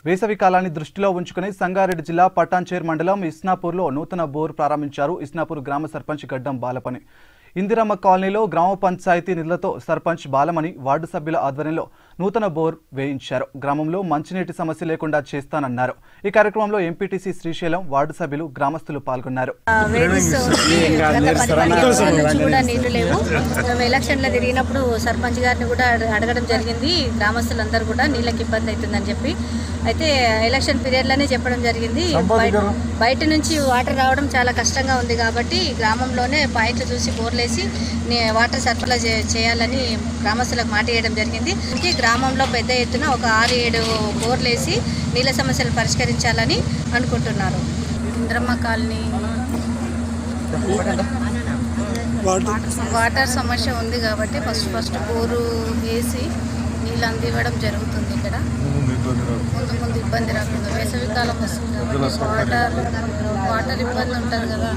వేసవి కాలాన్ని దృష్టిలో ఉంచుకుని సంగారెడ్డి జిల్లా పటాన్చేర్ మండలం ఇస్నాపూర్లో నూతన బోర్ ప్రారంభించారు ఇస్నాపూర్ గ్రామ సర్పంచ్ గడ్డం బాలపని ఇందిరమ్మ కాలనీలో గ్రామ పంచాయతీ నిధులతో సర్పంచ్ బాలమణి వార్డు సభ్యుల ఆధ్వర్యంలో నూతన బోర్ వేయించారు గ్రామంలో మంచినీటి సమస్య లేకుండా చేస్తానన్నారు ఈ కార్యక్రమంలో ఎంపీటీసీ శ్రీశైలం వార్డు సభ్యులు గ్రామస్తులు పాల్గొన్నారు వేడిస్ ఉంది. గత పది పదిహేను రోజుల నుంచి కూడా నీళ్లు లేవు మేము ఎలక్షన్లో తిరిగినప్పుడు సర్పంచ్ గారిని కూడా అడ- అడగడం జరిగింది గ్రామస్తులందరూ కూడా నీళ్ళకి ఇబ్బంది అవుతుందని చెప్పి అయితే ఎలక్షన్ పీరియడ్లోనే చెప్పడం జరిగింది బయట బయట నుంచి వాటర్ రావడం చాలా కష్టంగా ఉంది కాబట్టి గ్రామంలోనే పాయింట్లు చూసి బోర్లేసి నీ- వాటర్ సరఫరా చే- చేయాలని గ్రామస్తులకు మాట వేయడం జరిగింది ఇంకే గ్రామంలో పెద్ద ఎత్తున ఒక ఆరు ఏడు బోర్లేసి నీళ్ళ సమస్యలు పరిష్కరించాలని అనుకుంటున్నారు ఇంద్రమ్మ కాలనీ వాటర్ సమస్య ఉంది కాబట్టి ఫస్ట్ ఫస్ట్ బోరు వేసి నీళ్ళు అందివ్వడం జరుగుతుంది ఇక్కడ ముందు ముందు ఇబ్బంది రాకుండా వేసవి కాలం వస్తుంది కాబట్టి వాటర్ వాటర్ ఇబ్బంది ఉంటుంది కదా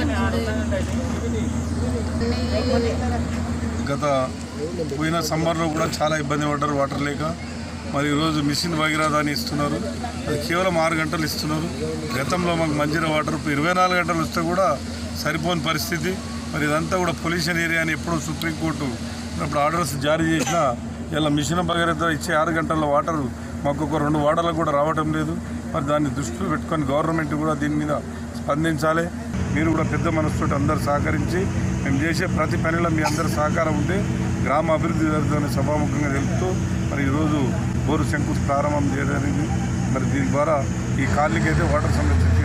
అన్ని గత పోయిన సమ్మర్లో కూడా చాలా ఇబ్బంది పడ్డారు వాటర్ లేక మరి ఈరోజు మిషన్ భగీరథ అని ఇస్తున్నారు అది కేవలం ఆరు గంటలు ఇస్తున్నారు గతంలో మాకు మంజీరా వాటర్ ఇప్పుడు ఇరవై నాలుగు గంటలు వస్తే కూడా సరిపోని పరిస్థితి మరి ఇదంతా కూడా పొల్యూషన్ ఏరియా అని ఎప్పుడో సుప్రీంకోర్టు ఇప్పుడు ఆర్డర్స్ జారీ చేసినా ఇలా మిషన్ భగీరథ ఇచ్చే ఆరు గంటల వాటర్ మాకు ఒక రెండు వాటర్లకు కూడా రావటం లేదు మరి దాన్ని దృష్టిలో పెట్టుకొని గవర్నమెంట్ కూడా దీని మీద స్పందించాలి మీరు కూడా పెద్ద మనసుతో అందరు సహకరించి మేము చేసే ప్రతి పనిలో మీ అందరి సహకారం ఉంటే గ్రామ అభివృద్ధి జరుగుతుందని సభాముఖంగా తెలుపుతూ మరి ఈరోజు బోరు శంకు ప్రారంభం చేయడం జరిగింది మరి దీని ద్వారా ఈ కాలనీకి అయితే వాటర్ సమస్య